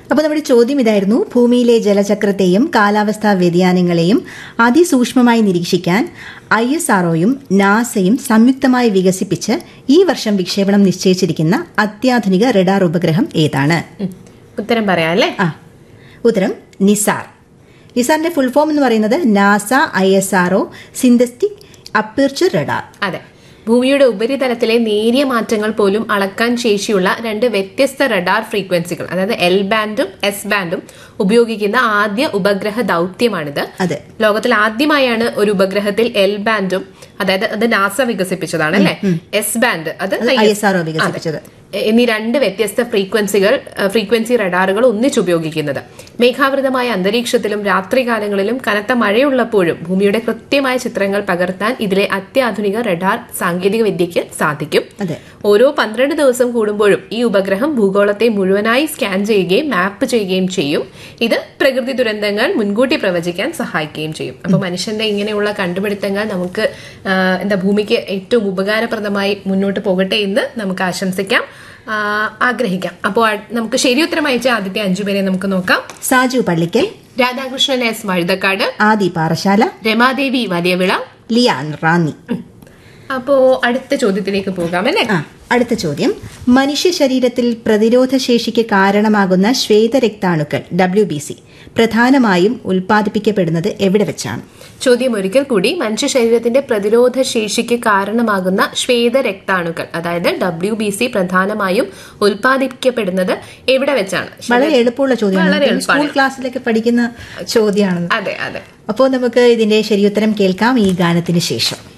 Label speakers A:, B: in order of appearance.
A: അപ്പോൾ നമ്മുടെ ചോദ്യം ഇതായിരുന്നു ഭൂമിയിലെ ജലചക്രത്തെയും കാലാവസ്ഥാ വ്യതിയാനങ്ങളെയും അതിസൂക്ഷ്മമായി നിരീക്ഷിക്കാൻ ഐ എസ് ആർഒയും നാസയും സംയുക്തമായി വികസിപ്പിച്ച് ഈ വർഷം വിക്ഷേപണം നിശ്ചയിച്ചിരിക്കുന്ന അത്യാധുനിക റഡാർ ഉപഗ്രഹം ഏതാണ്
B: ഉം. ഉത്തരം പറയാം അല്ലേ
A: ആ ഉത്തരം നിസാർ നിസാറിന്റെ ഫുൾ ഫോം എന്ന് പറയുന്നത് NASA I S R O synthetic aperture radar
B: അതെ ഭൂമിയുടെ ഉപരിതലത്തിലെ നേരിയ മാറ്റങ്ങൾ പോലും അളക്കാൻ ശേഷിയുള്ള രണ്ട് വ്യത്യസ്ത റഡാർ ഫ്രീക്വൻസികൾ അതായത് എൽ ബാൻഡും എസ് ബാൻഡും ഉപയോഗിക്കുന്ന ആദ്യ ഉപഗ്രഹ ദൗത്യമാണിത്
A: അതെ
B: ലോകത്തിൽ ആദ്യമായാണ് ഒരു ഉപഗ്രഹത്തിൽ എൽ ബാൻഡും അതായത് അത് നാസ വികസിപ്പിച്ചതാണ് അല്ലെ എസ് ബാൻഡ് അത്
A: ഐ എസ് ആർഒ വികസിപ്പിച്ചത്
B: എന്നീ രണ്ട് വ്യത്യസ്ത ഫ്രീക്വൻസികൾ അഹ് ഫ്രീക്വൻസി റഡാറുകൾ ഒന്നിച്ചുപയോഗിക്കുന്നത് മേഘാവൃതമായ അന്തരീക്ഷത്തിലും രാത്രികാലങ്ങളിലും കനത്ത മഴയുള്ളപ്പോഴും ഭൂമിയുടെ കൃത്യമായ ചിത്രങ്ങൾ പകർത്താൻ ഇതിലെ അത്യാധുനിക റഡാർ സാങ്കേതിക വിദ്യയ്ക്ക് സാധിക്കും
A: അതെ
B: ഓരോ പന്ത്രണ്ട് ദിവസം കൂടുമ്പോഴും ഈ ഉപഗ്രഹം ഭൂഗോളത്തെ മുഴുവനായി സ്കാൻ ചെയ്യുകയും മാപ്പ് ചെയ്യുകയും ചെയ്യും ഇത് പ്രകൃതി ദുരന്തങ്ങൾ മുൻകൂട്ടി പ്രവചിക്കാൻ സഹായിക്കുകയും ചെയ്യും അപ്പൊ മനുഷ്യന്റെ ഇങ്ങനെയുള്ള കണ്ടുപിടുത്തങ്ങൾ നമുക്ക് ആ, എന്താ ഭൂമിക്ക് ഏറ്റവും ഉപകാരപ്രദമായി മുന്നോട്ട് പോകട്ടെ എന്ന് നമുക്ക് ആശംസിക്കാം ആ, ആഗ്രഹിക്കാം അപ്പോൾ നമുക്ക് ശരി ഉത്തരം അയച്ച ആദ്യത്തെ അഞ്ചുപേരെ നമുക്ക് നോക്കാം
A: സാജു പള്ളിക്കൽ
B: രാധാകൃഷ്ണൻ എസ് വഴുതക്കാട്
A: ആദി പാറശാല
B: രമാദേവി വലിയവിള
A: ലിയാൻ റാന്നി
B: അപ്പോ അടുത്ത ചോദ്യത്തിലേക്ക് പോകാം അല്ലേ
A: ആ അടുത്ത ചോദ്യം മനുഷ്യ ശരീരത്തിൽ പ്രതിരോധ ശേഷിക്ക് കാരണമാകുന്ന ശ്വേതരക്താണുക്കൾ ഡബ്ല്യു ബി സി പ്രധാനമായും ഉൽപ്പാദിപ്പിക്കപ്പെടുന്നത് എവിടെ വെച്ചാണ്
B: ചോദ്യം ഒരിക്കൽ കൂടി മനുഷ്യ ശരീരത്തിന്റെ പ്രതിരോധ ശേഷിക്ക് കാരണമാകുന്ന ശ്വേത രക്താണുക്കൾ അതായത് ഡബ്ല്യു ബി സി പ്രധാനമായും ഉൽപ്പാദിപ്പിക്കപ്പെടുന്നത് എവിടെ വെച്ചാണ്
A: വളരെ എളുപ്പമുള്ള
B: വളരെ
A: ചോദ്യമാണ്
B: എളുപ്പമാണ്.
A: സ്കൂൾ ക്ലാസ്സിലൊക്കെ പഠിക്കുന്ന ചോദ്യമാണ്
B: അതെ അതെ
A: അപ്പോൾ നമുക്ക് ഇതിന്റെ ശരിയുത്തരം കേൾക്കാം ഈ ഗാനത്തിന് ശേഷം